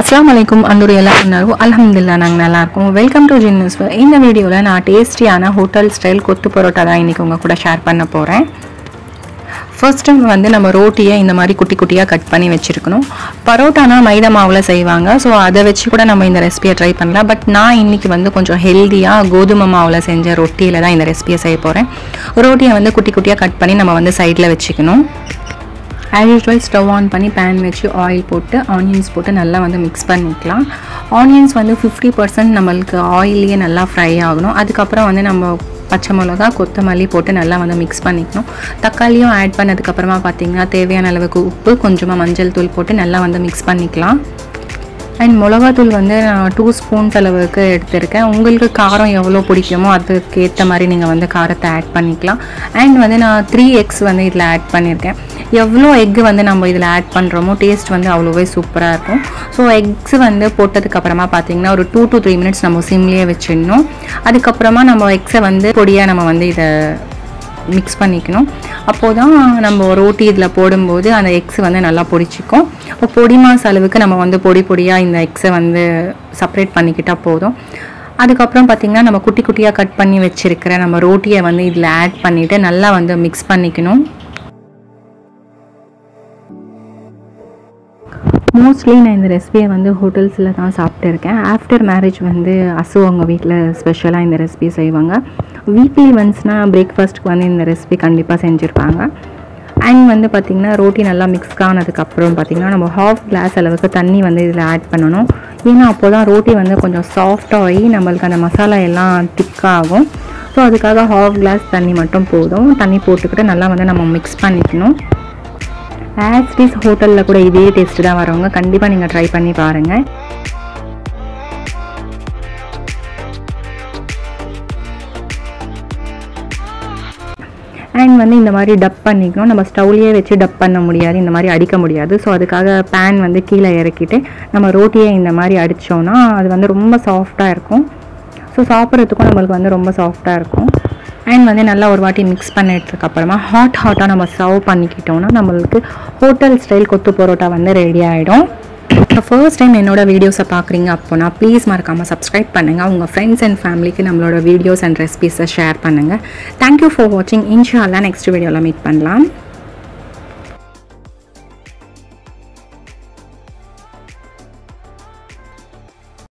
அஸ்லாம் வலைக்கும் அந்தூர் எல்லாம் சொன்னாலும் அலமதுல்லா நாங்கள் நல்லாயிருக்கோம் வெல்கம் டு ஜின்னஸ் இந்த வீடியோவில் நான் டேஸ்டியான ஹோட்டல் ஸ்டைல் கொத்து பரோட்டா தான் இன்றைக்கி உங்கள் கூட ஷேர் பண்ண போகிறேன் ஃபர்ஸ்ட் டைம் வந்து நம்ம ரோட்டியை இந்த மாதிரி குட்டி குட்டியாக கட் பண்ணி வச்சுருக்கணும் பரோட்டானா மைதா மாவில் செய்வாங்க ஸோ அதை வச்சு கூட நம்ம இந்த ரெசிபியை ட்ரை பண்ணலாம் பட் நான் இன்றைக்கி வந்து கொஞ்சம் ஹெல்த்தியாக கோதுமை மாவில் செஞ்ச ரொட்டியில் தான் இந்த ரெசிபியை செய்ய போகிறேன் ரோட்டியை வந்து குட்டி குட்டியாக கட் பண்ணி நம்ம வந்து சைடில் வச்சுக்கணும் ஆஸ் யூஸ்வல் ஸ்டவ் ஆன் பண்ணி பேன் வச்சு ஆயில் போட்டு ஆனியன்ஸ் போட்டு நல்லா வந்து மிக்ஸ் பண்ணிக்கலாம் ஆனியன்ஸ் வந்து ஃபிஃப்டி பர்சன்ட் நம்மளுக்கு ஆயிலே நல்லா ஃப்ரை ஆகணும் அதுக்கப்புறம் வந்து நம்ம பச்சை மிளகா கொத்தமல்லி போட்டு நல்லா வந்து மிக்ஸ் பண்ணிக்கணும் தக்காளியும் ஆட் பண்ணதுக்கப்புறமா பார்த்தீங்கன்னா தேவையான அளவுக்கு உப்பு கொஞ்சமாக மஞ்சள் தூள் போட்டு நல்லா வந்து மிக்ஸ் பண்ணிக்கலாம் அண்ட் மிளகாத்தூள் வந்து நான் டூ ஸ்பூன்ஸ் அளவுக்கு எடுத்திருக்கேன் உங்களுக்கு காரம் எவ்வளோ பிடிக்குமோ அதுக்கு ஏற்ற மாதிரி நீங்கள் வந்து காரத்தை ஆட் பண்ணிக்கலாம் அண்ட் வந்து நான் த்ரீ எக்ஸ் வந்து இதில் ஆட் பண்ணியிருக்கேன் எவ்வளோ எக்கு வந்து நம்ம இதில் ஆட் பண்ணுறோமோ டேஸ்ட் வந்து அவ்வளோவே சூப்பராக இருக்கும் ஸோ எக்ஸ் வந்து போட்டதுக்கப்புறமா பார்த்தீங்கன்னா ஒரு டூ டு த்ரீ மினிட்ஸ் நம்ம சிம்லேயே வச்சிடணும் அதுக்கப்புறமா நம்ம எக்ஸை வந்து பொடியாக நம்ம வந்து இதை மிக்ஸ் பண்ணிக்கணும் அப்போது தான் நம்ம ரோட்டி இதில் போடும்போது அந்த எக்ஸ் வந்து நல்லா பொடிச்சிக்கும் இப்போ பொடி மாஸ் அளவுக்கு நம்ம வந்து பொடி பொடியாக இந்த எக்ஸை வந்து செப்பரேட் பண்ணிக்கிட்டால் போதும் அதுக்கப்புறம் பார்த்திங்கன்னா நம்ம குட்டி குட்டியாக கட் பண்ணி வச்சுருக்கிற நம்ம ரோட்டியை வந்து இதில் ஆட் பண்ணிவிட்டு நல்லா வந்து மிக்ஸ் பண்ணிக்கணும் மோஸ்ட்லி நான் இந்த ரெசிபியை வந்து ஹோட்டல்ஸில் தான் சாப்பிட்டுருக்கேன் ஆஃப்டர் மேரேஜ் வந்து அசு அவங்க வீட்டில் ஸ்பெஷலாக இந்த ரெசிபி செய்வாங்க வீக்லி ஒன்ஸ்னால் பிரேக்ஃபாஸ்ட்டுக்கு வந்து இந்த ரெசிபி கண்டிப்பாக செஞ்சுருப்பாங்க அண்ட் வந்து பார்த்திங்கன்னா ரோட்டி நல்லா மிக்ஸ் ஆனதுக்கப்புறம் பார்த்திங்கன்னா நம்ம ஹாஃப் கிளாஸ் அளவுக்கு தண்ணி வந்து இதில் ஆட் பண்ணணும் ஏன்னா அப்போ தான் ரோட்டி வந்து கொஞ்சம் சாஃப்டாகி நம்மளுக்கு அந்த மசாலா எல்லாம் திக்காகும் ஸோ அதுக்காக ஹாஃப் கிளாஸ் தண்ணி மட்டும் போதும் தண்ணி போட்டுக்கிட்டு நல்லா வந்து நம்ம மிக்ஸ் பண்ணிக்கணும் ஆஸ்டிஸ் ஹோட்டலில் கூட இதே டேஸ்ட்டு தான் வரவங்க கண்டிப்பாக நீங்கள் ட்ரை பண்ணி பாருங்கள் அண்ட் வந்து இந்த மாதிரி டப் பண்ணிக்கணும் நம்ம ஸ்டவ்லேயே வச்சு டப் பண்ண முடியாது இந்த மாதிரி அடிக்க முடியாது ஸோ அதுக்காக பேன் வந்து கீழே இறக்கிட்டு நம்ம ரோட்டியை இந்த மாதிரி அடித்தோன்னா அது வந்து ரொம்ப சாஃப்டாக இருக்கும் ஸோ சாப்பிட்றதுக்கும் நம்மளுக்கு வந்து ரொம்ப சாஃப்டாக இருக்கும் அண்ட் வந்து நல்லா ஒரு வாட்டி மிக்ஸ் பண்ணிட்டதுக்கு அப்புறமா ஹாட் ஹாட்டாக நம்ம சர்வ் பண்ணிக்கிட்டோம்னா நம்மளுக்கு ஹோட்டல் ஸ்டைல் கொத்து பரோட்டா வந்து ரெடி ஆகிடும் ஃபர்ஸ்ட் டைம் என்னோட வீடியோஸை பார்க்குறீங்க அப்போனா ப்ளீஸ் மறக்காமல் சப்ஸ்கிரைப் பண்ணுங்கள் உங்கள் ஃப்ரெண்ட்ஸ் அண்ட் ஃபேமிலிக்கு நம்மளோட வீடியோஸ் அண்ட் ரெசிபீஸை ஷேர் பண்ணுங்கள் தேங்க்யூ ஃபார் வாட்சிங் இன்ஷால்லா நெக்ஸ்ட் வீடியோவில் மீட் பண்ணலாம்